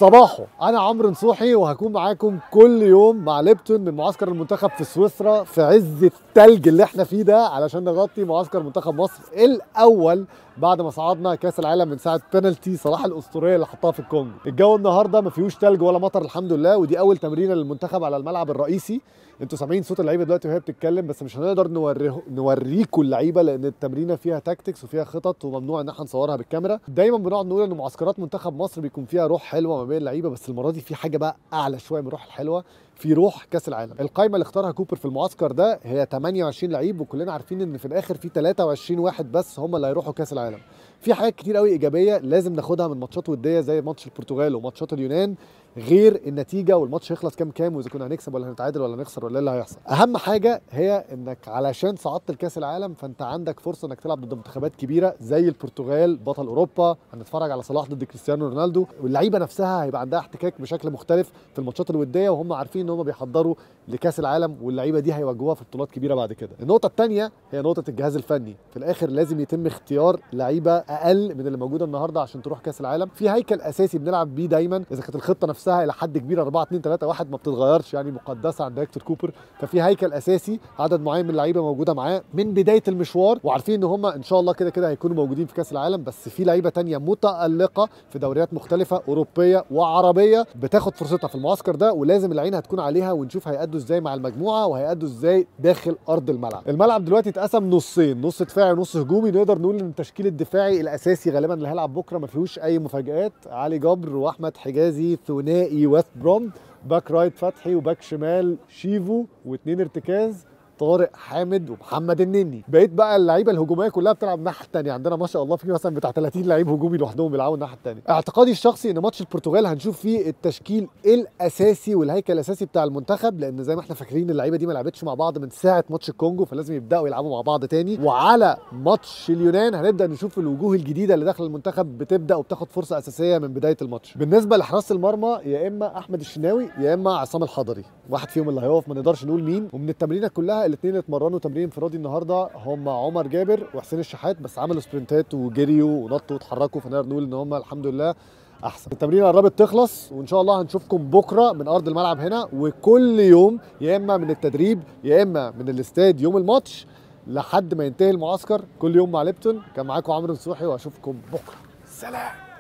صباحو انا عمرو نصوحي وهكون معاكم كل يوم مع ليبتون من معسكر المنتخب في سويسرا في عز التلج اللي احنا فيه ده علشان نغطي معسكر منتخب مصر الاول بعد ما صعدنا كاس العالم من ساعه بينالتي صلاح الاسطوريه اللي حطها في الكونغو الجو النهارده ما فيهوش تلج ولا مطر الحمد لله ودي اول تمرينه للمنتخب على الملعب الرئيسي انتوا سامعين صوت اللعيبه دلوقتي وهي بتتكلم بس مش هنقدر نوريه نوريكم اللعيبه لان التمرينه فيها تاكتكس وفيها خطط وممنوع ان احنا نصورها بالكاميرا دايما بنقعد نقول ان معسكرات منتخب مصر بيكون فيها روح حلوه ما بين اللعيبه بس المره دي في حاجه بقى اعلى شويه من الروح الحلوه في روح كاس العالم القائمه اللي اختارها كوبر في المعسكر ده هي 28 لعيب وكلنا عارفين ان في الاخر في 23 واحد بس هم اللي هيروحوا كاس العالم في حاجات كتير قوي ايجابيه لازم ناخدها من ماتشات وديه زي ماتش البرتغال وماتشات اليونان غير النتيجه والماتش هيخلص كام كام واذا كنا هنكسب ولا هنتعادل ولا نخسر ولا ايه اللي هيحصل اهم حاجه هي انك علشان صعدت لكاس العالم فانت عندك فرصه انك تلعب ضد منتخبات كبيره زي البرتغال بطل اوروبا هنتفرج على صلاح ضد كريستيانو رونالدو واللعيبه نفسها هيبقى عندها احتكاك بشكل مختلف في الماتشات الوديه وهم عارفين ان هم بيحضروا لكاس العالم واللعيبه دي هيواجهوها في بطولات كبيره بعد كده النقطه الثانيه هي نقطه الجهاز الفني في الاخر لازم يتم اختيار لعيبه اقل من اللي موجوده النهارده عشان تروح كاس العالم في هيكل اساسي بنلعب بيه دايما اذا كانت الخطه نفسها الى حد كبير 4 2 3 1 ما بتتغيرش يعني مقدسه عند هيكتور كوبر ففي هيكل اساسي عدد معين من اللعيبه موجوده معاه من بدايه المشوار وعارفين ان هم ان شاء الله كده كده هيكونوا موجودين في كاس العالم بس في لعيبه تانية متالقه في دوريات مختلفه اوروبيه وعربيه بتاخد فرصتها في المعسكر ده ولازم العين هتكون عليها ونشوف هيأدوا ازاي مع المجموعه وهيأدوا ازاي داخل ارض الملعب الملعب دلوقتي اتقسم نصين نص دفاعي ونص هجومي نقدر نقول ان التشكيل الدفاعي الاساسي غالبا اللي هيلعب بكره ما فيهوش اي مفاجات علي جبر واحمد حجازي ثنائي ويست بروم باك رايت فتحي وباك شمال شيفو واثنين ارتكاز طارق حامد ومحمد النني بقيت بقى اللعيبه الهجوميه كلها بتلعب الناحيه الثانيه عندنا ما شاء الله في مثلا بتاع 30 لعيب هجومي لوحدهم بيلعبوا الناحيه الثانيه اعتقادي الشخصي ان ماتش البرتغال هنشوف فيه التشكيل الاساسي والهيكل الاساسي بتاع المنتخب لان زي ما احنا فاكرين اللعيبه دي ما لعبتش مع بعض من ساعه ماتش الكونجو فلازم يبداوا يلعبوا مع بعض تاني وعلى ماتش اليونان هنبدا نشوف الوجوه الجديده اللي داخل المنتخب بتبدا وبتاخد فرصه اساسيه من بدايه الماتش بالنسبه لحراس المرمى يا اما احمد الشناوي يا اما عصام الحضري واحد فيهم اللي هيقف ما نقدرش نقول مين ومن التمرينه كلها الاثنين اللي اتمرنوا تمرين انفرادي النهارده هم عمر جابر وحسين الشحات بس عملوا سبرنتات وجريوا ونطوا واتحركوا فنقدر نقول ان هم الحمد لله احسن التمرين قربت تخلص وان شاء الله هنشوفكم بكره من ارض الملعب هنا وكل يوم يا اما من التدريب يا اما من الاستاد يوم الماتش لحد ما ينتهي المعسكر كل يوم مع ليبتون كان معاكم عمرو نصوحي واشوفكم بكره سلام